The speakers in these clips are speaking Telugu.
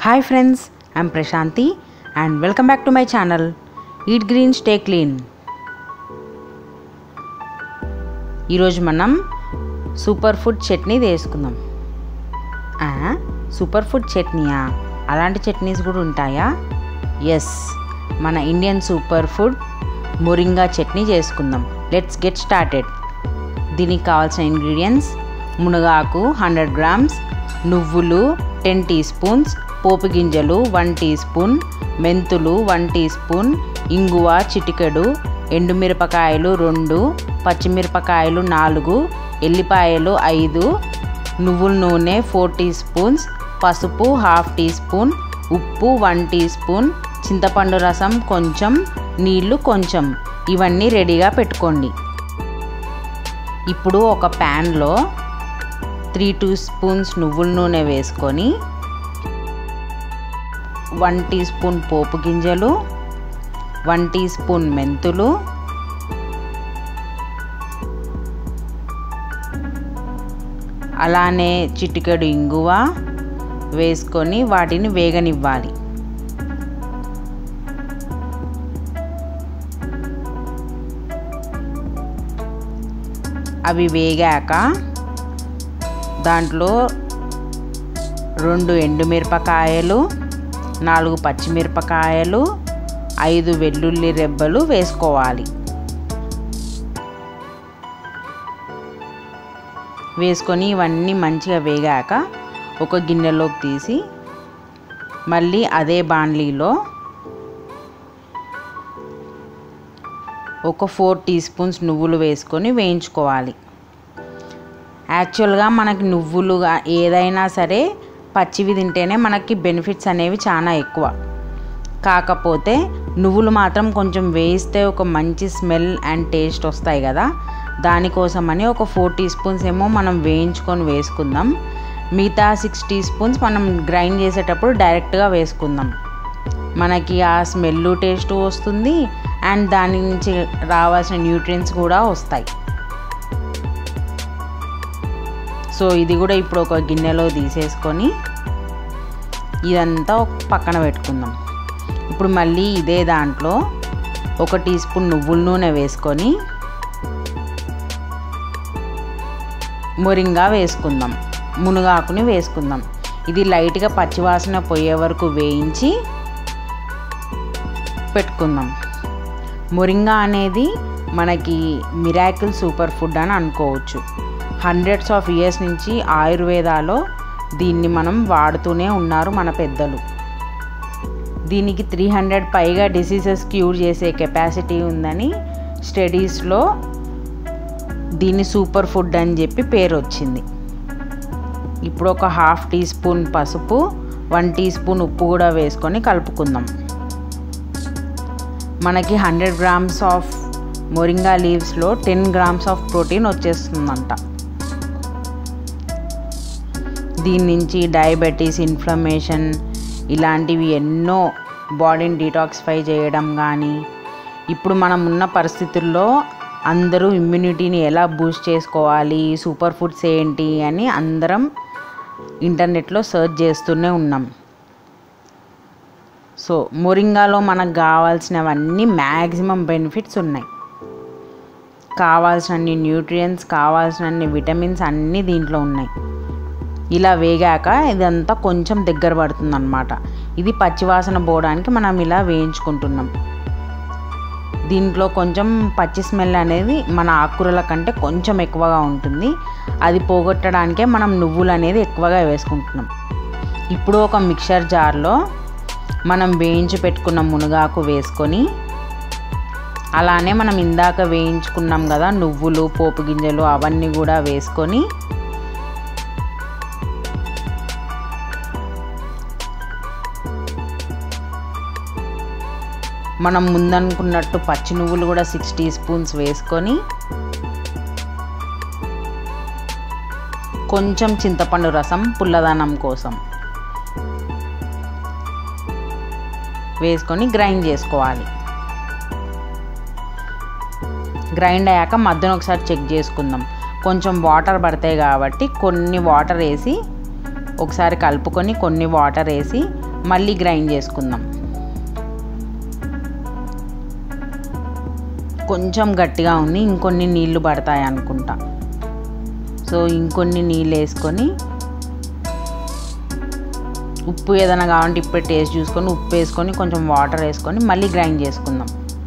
hi friends I'm Prashanthi and welcome back to my channel eat green stay clean ఈరోజు మనం సూపర్ ఫుడ్ చట్నీ వేసుకుందాం ఆ, సూపర్ ఫుడ్ చట్నీయా అలాంటి చట్నీస్ కూడా ఉంటాయా ఎస్ మన Indian super food moringa chutney చేసుకుందాం లెట్స్ గెట్ స్టార్టెడ్ దీనికి కావాల్సిన ఇంగ్రీడియంట్స్ మునగాకు హండ్రెడ్ గ్రామ్స్ నువ్వులు టెన్ టీ స్పూన్స్ పోపు గింజలు వన్ టీ స్పూన్ మెంతులు వన్ టీ స్పూన్ ఇంగువ చిటికెడు ఎండుమిరపకాయలు రెండు పచ్చిమిరపకాయలు నాలుగు ఎల్లిపాయలు ఐదు నువ్వుల నూనె ఫోర్ టీ స్పూన్స్ పసుపు హాఫ్ టీ స్పూన్ ఉప్పు వన్ టీ స్పూన్ చింతపండు రసం కొంచెం నీళ్లు కొంచెం ఇవన్నీ రెడీగా పెట్టుకోండి ఇప్పుడు ఒక ప్యాన్లో త్రీ టూ స్పూన్స్ నువ్వుల నూనె వేసుకొని వన్ టీ స్పూన్ పోపు గింజలు వన్ టీ స్పూన్ మెంతులు అలానే చిటికెడు ఇంగువ వేసుకొని వాటిని వేగనివ్వాలి అవి వేగాక దాంట్లో రెండు ఎండుమిరపకాయలు నాలుగు పచ్చిమిరపకాయలు ఐదు వెల్లుల్లి రెబ్బలు వేసుకోవాలి వేసుకొని ఇవన్నీ మంచిగా వేగాక ఒక గిన్నెలోకి తీసి మళ్ళీ అదే బాణలీలో ఒక ఫోర్ టీ స్పూన్స్ నువ్వులు వేసుకొని వేయించుకోవాలి యాక్చువల్గా మనకి నువ్వులుగా ఏదైనా సరే పచ్చివి తింటేనే మనకి బెనిఫిట్స్ అనేవి చాలా ఎక్కువ కాకపోతే నువ్వులు మాత్రం కొంచెం వేయిస్తే ఒక మంచి స్మెల్ అండ్ టేస్ట్ వస్తాయి కదా దానికోసమని ఒక ఫోర్ టీ స్పూన్స్ ఏమో మనం వేయించుకొని వేసుకుందాం మిగతా సిక్స్ టీ స్పూన్స్ మనం గ్రైండ్ చేసేటప్పుడు డైరెక్ట్గా వేసుకుందాం మనకి ఆ స్మెల్ టేస్ట్ వస్తుంది అండ్ దాని నుంచి రావాల్సిన న్యూట్రియన్స్ కూడా వస్తాయి సో ఇది కూడా ఇప్పుడు ఒక గిన్నెలో తీసేసుకొని ఇదంతా ఒక పక్కన పెట్టుకుందాం ఇప్పుడు మళ్ళీ ఇదే దాంట్లో ఒక టీ స్పూన్ నువ్వుల నూనె వేసుకొని మొరింగా వేసుకుందాం మునగాకుని వేసుకుందాం ఇది లైట్గా పచ్చివాసన పోయే వరకు వేయించి పెట్టుకుందాం మొరింగా అనేది మనకి మిరాకిల్ సూపర్ ఫుడ్ అని అనుకోవచ్చు హండ్రెడ్స్ ఆఫ్ ఇయర్స్ నుంచి ఆయుర్వేదాలో దీన్ని మనం వాడుతూనే ఉన్నారు మన పెద్దలు దీనికి త్రీ హండ్రెడ్ పైగా డిసీజెస్ క్యూర్ చేసే కెపాసిటీ ఉందని స్టడీస్లో దీన్ని సూపర్ ఫుడ్ అని చెప్పి పేరు వచ్చింది ఇప్పుడు ఒక హాఫ్ టీ స్పూన్ పసుపు వన్ టీ స్పూన్ ఉప్పు కూడా వేసుకొని కలుపుకుందాం మనకి హండ్రెడ్ గ్రామ్స్ ఆఫ్ మొరింగా లీవ్స్లో టెన్ గ్రామ్స్ ఆఫ్ ప్రోటీన్ వచ్చేస్తుందంట దీని నుంచి డయాబెటీస్ ఇన్ఫ్లమేషన్ ఇలాంటివి ఎన్నో బాడీని డీటాక్సిఫై చేయడం కానీ ఇప్పుడు మనం ఉన్న పరిస్థితుల్లో అందరూ ఇమ్యూనిటీని ఎలా బూస్ట్ చేసుకోవాలి సూపర్ ఫుడ్స్ ఏంటి అని అందరం ఇంటర్నెట్లో సెర్చ్ చేస్తూనే ఉన్నాం సో మొరింగాలో మనకు కావాల్సినవన్నీ మ్యాక్సిమం బెనిఫిట్స్ ఉన్నాయి కావాల్సినన్ని న్యూట్రియన్స్ కావాల్సినన్ని విటమిన్స్ అన్నీ దీంట్లో ఉన్నాయి ఇలా వేగాక ఇదంతా కొంచెం దగ్గర పడుతుంది అనమాట ఇది పచ్చివాసన పోవడానికి మనం ఇలా వేయించుకుంటున్నాం దీంట్లో కొంచెం పచ్చి స్మెల్ అనేది మన ఆకుకూరల కంటే కొంచెం ఎక్కువగా ఉంటుంది అది పోగొట్టడానికే మనం నువ్వులు అనేది ఎక్కువగా వేసుకుంటున్నాం ఇప్పుడు ఒక మిక్సర్ జార్లో మనం వేయించి పెట్టుకున్న మునగాకు వేసుకొని అలానే మనం ఇందాక వేయించుకున్నాం కదా నువ్వులు పోపు గింజలు అవన్నీ కూడా వేసుకొని మనం ముందనుకున్నట్టు పచ్చి నువ్వులు కూడా సిక్స్ టీ స్పూన్స్ వేసుకొని కొంచెం చింతపండు రసం పుల్లదనం కోసం వేసుకొని గ్రైండ్ చేసుకోవాలి గ్రైండ్ అయ్యాక మధ్యన ఒకసారి చెక్ చేసుకుందాం కొంచెం వాటర్ పడతాయి కాబట్టి కొన్ని వాటర్ వేసి ఒకసారి కలుపుకొని కొన్ని వాటర్ వేసి మళ్ళీ గ్రైండ్ చేసుకుందాం కొంచెం గట్టిగా ఉంది ఇంకొన్ని నీళ్లు పడతాయి అనుకుంటా సో ఇంకొన్ని నీళ్ళు వేసుకొని ఉప్పు ఏదైనా కావాలంటే ఇప్పుడే టేస్ట్ చూసుకొని ఉప్పు వేసుకొని కొంచెం వాటర్ వేసుకొని మళ్ళీ గ్రైండ్ చేసుకుందాం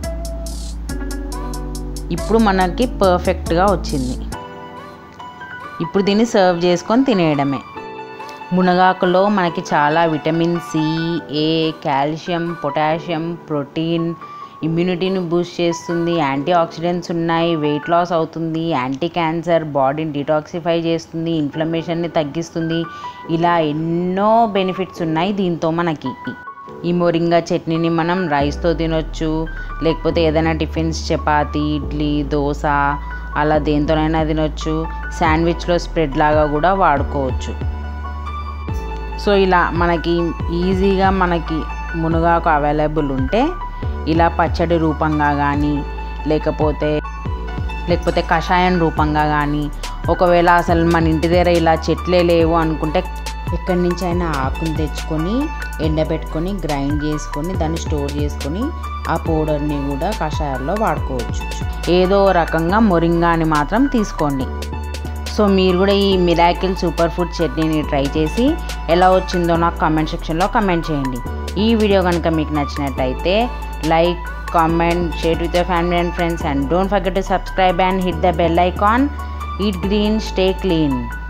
ఇప్పుడు మనకి పర్ఫెక్ట్గా వచ్చింది ఇప్పుడు దీన్ని సర్వ్ చేసుకొని తినేయడమే మునగాకులో మనకి చాలా vitamin C A calcium potassium protein ఇమ్యూనిటీని బూస్ట్ చేస్తుంది యాంటీ ఆక్సిడెంట్స్ ఉన్నాయి వెయిట్ లాస్ అవుతుంది యాంటీ క్యాన్సర్ బాడీని డిటాక్సిఫై చేస్తుంది ఇన్ఫ్లమేషన్ని తగ్గిస్తుంది ఇలా ఎన్నో బెనిఫిట్స్ ఉన్నాయి దీంతో మనకి ఈ మొరింగా చట్నీని మనం రైస్తో తినొచ్చు లేకపోతే ఏదైనా టిఫిన్స్ చపాతి ఇడ్లీ దోశ అలా దేంతోనైనా తినొచ్చు శాండ్విచ్లో స్ప్రెడ్ లాగా కూడా వాడుకోవచ్చు సో ఇలా మనకి ఈజీగా మనకి మునగాకు అవైలబుల్ ఉంటే ఇలా పచ్చడి రూపంగా కానీ లేకపోతే లేకపోతే కషాయం రూపంగా కానీ ఒకవేళ అసలు మన ఇంటి దగ్గర ఇలా చెట్లే లేవు అనుకుంటే ఎక్కడి నుంచి అయినా ఆకుని తెచ్చుకొని ఎండబెట్టుకొని గ్రైండ్ చేసుకొని దాన్ని స్టోర్ చేసుకొని ఆ పౌడర్ని కూడా కషాయాల్లో వాడుకోవచ్చు ఏదో రకంగా మొరింగాని మాత్రం తీసుకోండి సో మీరు కూడా ఈ మిరాకిల్ సూపర్ ఫుడ్ చట్నీని ట్రై చేసి ఎలా వచ్చిందో నాకు కామెంట్ సెక్షన్లో కమెంట్ చేయండి ఈ వీడియో కనుక మీకు నచ్చినట్లయితే like comment share with your family and friends and don't forget to subscribe and hit the bell icon eat green stay clean